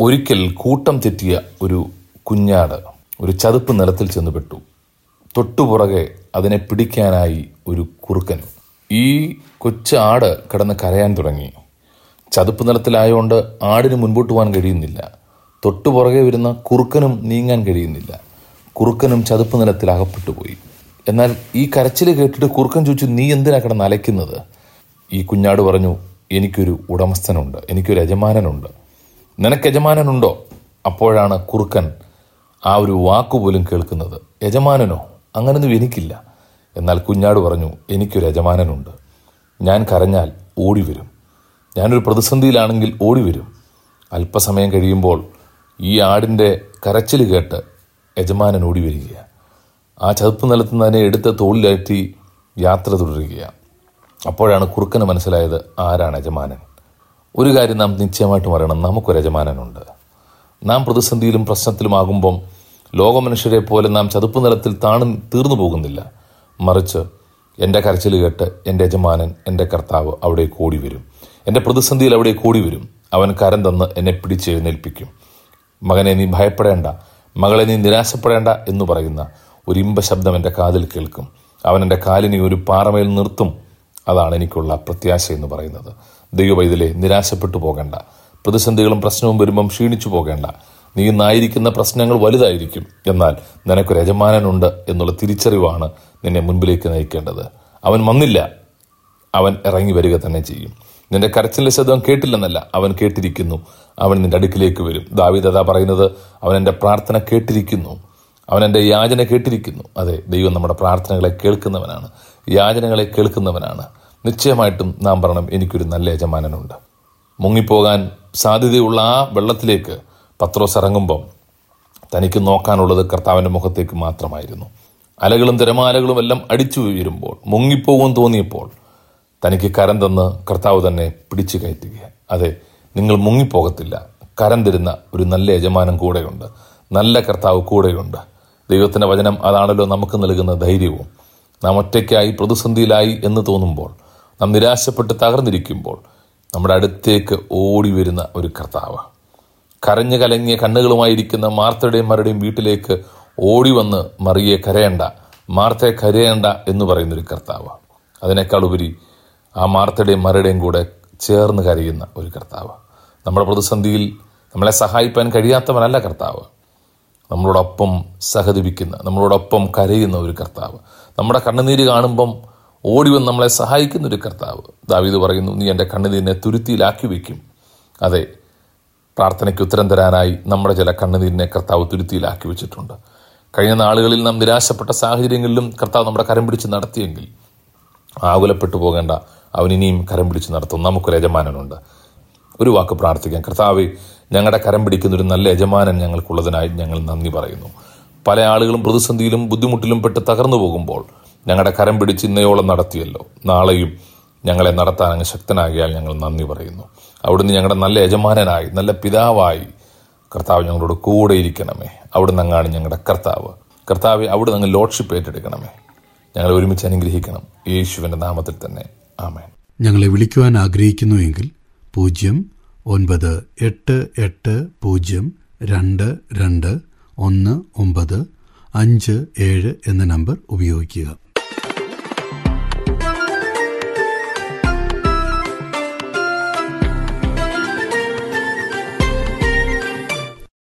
ഒരിക്കൽ കൂട്ടം തെറ്റിയ ഒരു കുഞ്ഞാട് ഒരു ചതുപ്പ് നിലത്തിൽ ചെന്ന് പെട്ടു തൊട്ടുപുറകെ അതിനെ പിടിക്കാനായി ഒരു കുറുക്കനും ഈ കൊച്ചു ആട് കിടന്ന് കരയാൻ തുടങ്ങി ചതുപ്പ് നിലത്തിലായതുകൊണ്ട് ആടിന് മുൻപോട്ട് പോകാൻ കഴിയുന്നില്ല തൊട്ടുപുറകെ വരുന്ന കുറുക്കനും നീങ്ങാൻ കഴിയുന്നില്ല കുറുക്കനും ചതുപ്പ് നിലത്തിൽ അകപ്പെട്ടു പോയി എന്നാൽ ഈ കരച്ചിൽ കേട്ടിട്ട് കുറുക്കൻ ചോദിച്ചു നീ എന്തിനാ കിടന്ന് അലയ്ക്കുന്നത് ഈ കുഞ്ഞാട് പറഞ്ഞു എനിക്കൊരു ഉടമസ്ഥനുണ്ട് എനിക്കൊരു യജമാനനുണ്ട് നിനക്ക് യജമാനനുണ്ടോ അപ്പോഴാണ് കുറുക്കൻ ആ ഒരു വാക്കുപോലും കേൾക്കുന്നത് യജമാനനോ അങ്ങനൊന്നും എനിക്കില്ല എന്നാൽ കുഞ്ഞാട് പറഞ്ഞു എനിക്കൊരു യജമാനനുണ്ട് ഞാൻ കരഞ്ഞാൽ ഓടി വരും ഞാനൊരു പ്രതിസന്ധിയിലാണെങ്കിൽ ഓടി വരും അല്പസമയം കഴിയുമ്പോൾ ഈ ആടിൻ്റെ കരച്ചിൽ കേട്ട് യജമാനൻ ഓടി വരികയാണ് ആ ചതുപ്പ് നിലത്ത് നിന്ന് അതിനെ എടുത്ത് തോളിലേറ്റി യാത്ര തുടരുകയാണ് അപ്പോഴാണ് കുറുക്കന് മനസ്സിലായത് ആരാണ് യജമാനൻ ഒരു കാര്യം നാം നിശ്ചയമായിട്ടും അറിയണം നമുക്കൊരു യജമാനനുണ്ട് നാം പ്രതിസന്ധിയിലും പ്രശ്നത്തിലുമാകുമ്പം ലോകമനുഷ്യരെ പോലെ നാം ചതുപ്പ് നിലത്തിൽ താണു തീർന്നു പോകുന്നില്ല മറിച്ച് എൻ്റെ കരച്ചിൽ കേട്ട് എൻ്റെ യജമാനൻ എൻ്റെ കർത്താവ് അവിടെ കൂടി വരും എൻ്റെ പ്രതിസന്ധിയിൽ അവിടെ കൂടി വരും അവൻ കരം തന്ന് എന്നെ പിടിച്ചെഴുന്നേൽപ്പിക്കും മകനെ നീ ഭയപ്പെടേണ്ട മകളെ നീ നിരാശപ്പെടേണ്ട എന്ന് പറയുന്ന ഒരു ഇമ്പ ശബ്ദം എൻ്റെ കാതിൽ കേൾക്കും അവൻ എൻ്റെ കാലിനെ ഒരു പാറമേൽ നിർത്തും അതാണ് എനിക്കുള്ള പ്രത്യാശ എന്ന് പറയുന്നത് ദൈവവൈതലെ നിരാശപ്പെട്ടു പോകേണ്ട പ്രതിസന്ധികളും പ്രശ്നവും വരുമ്പം ക്ഷീണിച്ചു പോകേണ്ട നീ ഇന്നായിരിക്കുന്ന പ്രശ്നങ്ങൾ വലുതായിരിക്കും എന്നാൽ നിനക്കൊരു യജമാനനുണ്ട് എന്നുള്ള തിരിച്ചറിവാണ് നിന്നെ മുൻപിലേക്ക് നയിക്കേണ്ടത് അവൻ വന്നില്ല അവൻ ഇറങ്ങി വരിക തന്നെ ചെയ്യും നിന്റെ കരച്ചിലിന്റെ ശബ്ദം കേട്ടില്ലെന്നല്ല അവൻ കേട്ടിരിക്കുന്നു അവൻ നിന്റെ അടുക്കിലേക്ക് വരും ദാവിദത പറയുന്നത് അവൻ എൻ്റെ പ്രാർത്ഥന കേട്ടിരിക്കുന്നു അവൻ എൻ്റെ യാചന കേട്ടിരിക്കുന്നു അതെ ദൈവം നമ്മുടെ പ്രാർത്ഥനകളെ കേൾക്കുന്നവനാണ് യാചനകളെ കേൾക്കുന്നവനാണ് നിശ്ചയമായിട്ടും നാം പറയണം എനിക്കൊരു നല്ല യജമാനനുണ്ട് മുങ്ങിപ്പോകാൻ സാധ്യതയുള്ള ആ വെള്ളത്തിലേക്ക് പത്രോസ് ഇറങ്ങുമ്പം തനിക്ക് നോക്കാനുള്ളത് കർത്താവിൻ്റെ മുഖത്തേക്ക് മാത്രമായിരുന്നു അലകളും തിരമാലകളും എല്ലാം അടിച്ചു വീഴുമ്പോൾ മുങ്ങിപ്പോകും തോന്നിയപ്പോൾ തനിക്ക് കരം തന്ന് കർത്താവ് തന്നെ പിടിച്ചു കയറ്റുക അതെ നിങ്ങൾ മുങ്ങിപ്പോകത്തില്ല കരം തരുന്ന ഒരു നല്ല യജമാനം കൂടെയുണ്ട് നല്ല കർത്താവ് കൂടെയുണ്ട് ദൈവത്തിൻ്റെ വചനം അതാണല്ലോ നമുക്ക് നൽകുന്ന ധൈര്യവും നാം ഒറ്റയ്ക്കായി പ്രതിസന്ധിയിലായി എന്ന് തോന്നുമ്പോൾ നാം നിരാശപ്പെട്ട് തകർന്നിരിക്കുമ്പോൾ നമ്മുടെ അടുത്തേക്ക് ഓടി വരുന്ന ഒരു കർത്താവ് കരഞ്ഞു കലങ്ങിയ കണ്ണുകളുമായിരിക്കുന്ന മാർത്തയുടെയും മരുടെയും വീട്ടിലേക്ക് ഓടി വന്ന് മറിയെ കരയണ്ട മാർത്തയെ കരയണ്ട എന്ന് പറയുന്നൊരു കർത്താവ് അതിനേക്കാൾ ഉപരി ആ മാർത്തയുടെയും മരുടെയും കൂടെ ചേർന്ന് കരയുന്ന ഒരു കർത്താവ് നമ്മുടെ പ്രതിസന്ധിയിൽ നമ്മളെ സഹായിപ്പാൻ കഴിയാത്തവനല്ല കർത്താവ് നമ്മളോടൊപ്പം സഹതിപ്പിക്കുന്ന നമ്മളോടൊപ്പം കരയുന്ന ഒരു കർത്താവ് നമ്മുടെ കണ്ണുനീര് കാണുമ്പം ഓടി വന്ന് നമ്മളെ സഹായിക്കുന്ന ഒരു കർത്താവ് ദാവീദ് പറയുന്നു നീ എൻ്റെ കണ്ണുനീരിനെ തുരുത്തിയിലാക്കി വയ്ക്കും അതെ പ്രാർത്ഥനയ്ക്ക് ഉത്തരം തരാനായി നമ്മുടെ ചില കണ്ണുനീരിനെ കർത്താവ് തുരുത്തിയിലാക്കി വെച്ചിട്ടുണ്ട് കഴിഞ്ഞ നാളുകളിൽ നാം നിരാശപ്പെട്ട സാഹചര്യങ്ങളിലും കർത്താവ് നമ്മുടെ കരം പിടിച്ച് നടത്തിയെങ്കിൽ ആകുലപ്പെട്ടു പോകേണ്ട അവൻ ഇനിയും കരം പിടിച്ച് നടത്തും നമുക്കൊരു യജമാനനുണ്ട് ഒരു വാക്ക് പ്രാർത്ഥിക്കാം കർത്താവ് ഞങ്ങളുടെ കരം പിടിക്കുന്ന ഒരു നല്ല യജമാനൻ ഞങ്ങൾക്കുള്ളതിനായി ഞങ്ങൾ നന്ദി പറയുന്നു പല ആളുകളും പ്രതിസന്ധിയിലും ബുദ്ധിമുട്ടിലും പെട്ട് തകർന്നു പോകുമ്പോൾ ഞങ്ങളുടെ കരം പിടിച്ച് ഇന്നയോളം നടത്തിയല്ലോ നാളെയും ഞങ്ങളെ നടത്താൻ അങ്ങ് ശക്തനാകിയാൽ ഞങ്ങൾ നന്ദി പറയുന്നു അവിടുന്ന് ഞങ്ങളുടെ നല്ല യജമാനനായി നല്ല പിതാവായി കർത്താവ് ഞങ്ങളോട് കൂടെ ഇരിക്കണമേ അവിടുന്ന് അങ്ങാണ് ഞങ്ങളുടെ കർത്താവ് കർത്താവ് അവിടുന്ന് അങ്ങ് ലോഡ്ഷിപ്പ് ഏറ്റെടുക്കണമേ ഞങ്ങളെ ഒരുമിച്ച് അനുഗ്രഹിക്കണം യേശുവിൻ്റെ നാമത്തിൽ തന്നെ ആമേൻ ഞങ്ങളെ വിളിക്കുവാൻ ആഗ്രഹിക്കുന്നുവെങ്കിൽ പൂജ്യം ഒൻപത് എട്ട് എട്ട് പൂജ്യം രണ്ട് രണ്ട് ഒന്ന് ഒമ്പത് അഞ്ച് ഏഴ് എന്ന നമ്പർ ഉപയോഗിക്കുക